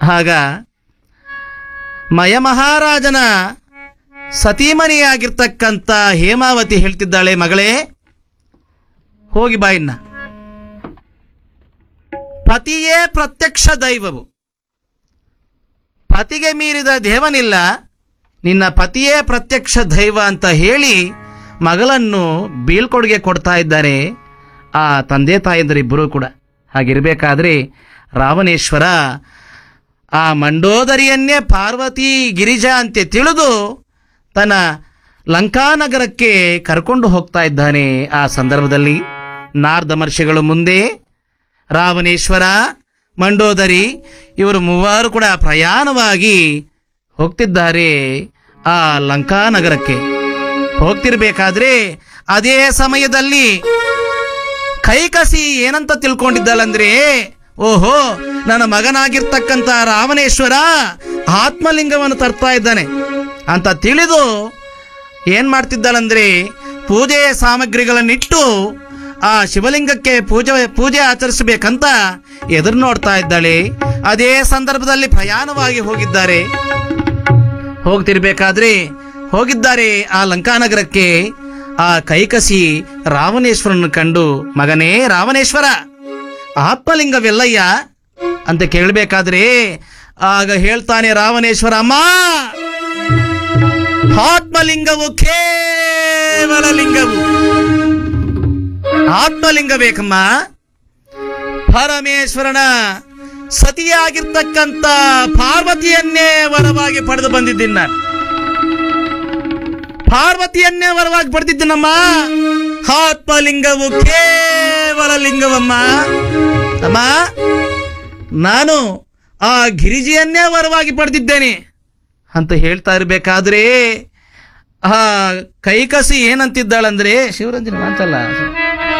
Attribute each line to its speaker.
Speaker 1: ಆಗ ಮಯಮಹಾರಾಜನ ಸತೀಮಣಿಯಾಗಿರ್ತಕ್ಕಂಥ ಹೇಮಾವತಿ ಹೇಳ್ತಿದ್ದಾಳೆ ಮಗಳೇ ಹೋಗಿ ಬಾಯಿನ್ನ ಪತಿಯೇ ಪ್ರತ್ಯಕ್ಷ ದೈವವು ಪತಿಗೆ ಮೀರಿದ ದೇವನಿಲ್ಲ ನಿನ್ನ ಪತಿಯೇ ಪ್ರತ್ಯಕ್ಷ ದೈವ ಅಂತ ಹೇಳಿ ಮಗಳನ್ನು ಬೀಳ್ಕೊಡುಗೆ ಕೊಡ್ತಾ ಇದ್ದಾರೆ ಆ ತಂದೆ ತಾಯಂದಿರಿಬ್ಬರೂ ಕೂಡ ಹಾಗಿರಬೇಕಾದ್ರೆ ರಾವಣೇಶ್ವರ ಆ ಮಂಡೋದರಿಯನ್ನೇ ಪಾರ್ವತಿ ಗಿರಿಜಾ ಅಂತೆ ತಿಳಿದು ತನ್ನ ಲಂಕಾನಗರಕ್ಕೆ ಕರ್ಕೊಂಡು ಹೋಗ್ತಾ ಇದ್ದಾನೆ ಆ ಸಂದರ್ಭದಲ್ಲಿ ನಾರ್ದ ಮರ್ಷಿಗಳು ಮುಂದೆ ರಾವಣೇಶ್ವರ ಮಂಡೋದರಿ ಇವರು ಮೂವರು ಕೂಡ ಪ್ರಯಾಣವಾಗಿ ಹೋಗ್ತಿದ್ದಾರೆ ಆ ಲಂಕಾನಗರಕ್ಕೆ ಹೋಗ್ತಿರ್ಬೇಕಾದ್ರೆ ಅದೇ ಸಮಯದಲ್ಲಿ ಕೈಕಸಿ ಏನಂತ ತಿಳ್ಕೊಂಡಿದ್ದಾಳಂದ್ರೆ ಓಹೋ ನನ್ನ ಮಗನಾಗಿರ್ತಕ್ಕಂಥ ರಾವಣೇಶ್ವರ ಆತ್ಮಲಿಂಗವನ್ನು ತರ್ತಾ ಇದ್ದಾನೆ ಅಂತ ತಿಳಿದು ಏನ್ ಮಾಡ್ತಿದ್ದಾಳಂದ್ರೆ ಪೂಜೆಯ ಸಾಮಗ್ರಿಗಳನ್ನಿಟ್ಟು ಆ ಶಿವಲಿಂಗಕ್ಕೆ ಪೂಜೆ ಪೂಜೆ ಆಚರಿಸಬೇಕಂತ ಎದುರು ನೋಡ್ತಾ ಇದ್ದಾಳೆ ಅದೇ ಸಂದರ್ಭದಲ್ಲಿ ಪ್ರಯಾಣವಾಗಿ ಹೋಗಿದ್ದಾರೆ ಹೋಗ್ತಿರ್ಬೇಕಾದ್ರೆ ಹೋಗಿದ್ದಾರೆ ಆ ಲಂಕಾನಗರಕ್ಕೆ ಆ ಕೈಕಸಿ ರಾವಣೇಶ್ವರನ ಕಂಡು ಮಗನೇ ರಾವಣೇಶ್ವರ ಆತ್ಮಲಿಂಗವೆಲ್ಲಯ್ಯ ಅಂತ ಕೇಳಬೇಕಾದ್ರೆ ಆಗ ಹೇಳ್ತಾನೆ ರಾವಣೇಶ್ವರ ಅಮ್ಮ ಆತ್ಮಲಿಂಗವು ಕೇವಲ ಲಿಂಗವು ಆತ್ಮಲಿಂಗ ಬೇಕಮ್ಮ ಪರಮೇಶ್ವರನ ಸತಿಯಾಗಿರ್ತಕ್ಕಂಥ ಪಾರ್ವತಿಯನ್ನೇ ವರವಾಗಿ ಪಡೆದು ಬಂದಿದ್ದೀನಿ ನಾನು ಪಾರ್ವತಿಯನ್ನೇ ವರವಾಗಿ ಪಡೆದಿದ್ದೀನಮ್ಮ ಆತ್ಮಲಿಂಗವು ಕೇವಲ ಲಿಂಗವಮ್ಮ ಅಮ್ಮ ನಾನು ಆ ಗಿರಿಜಿಯನ್ನೇ ವರವಾಗಿ ಪಡೆದಿದ್ದೇನೆ ಅಂತ ಹೇಳ್ತಾ ಇರಬೇಕಾದ್ರೆ ಆ ಕೈಕಸಿ ಏನಂತಿದ್ದಾಳಂದ್ರೆ ಶಿವರಂಜನ ಮಾತಲ್ಲ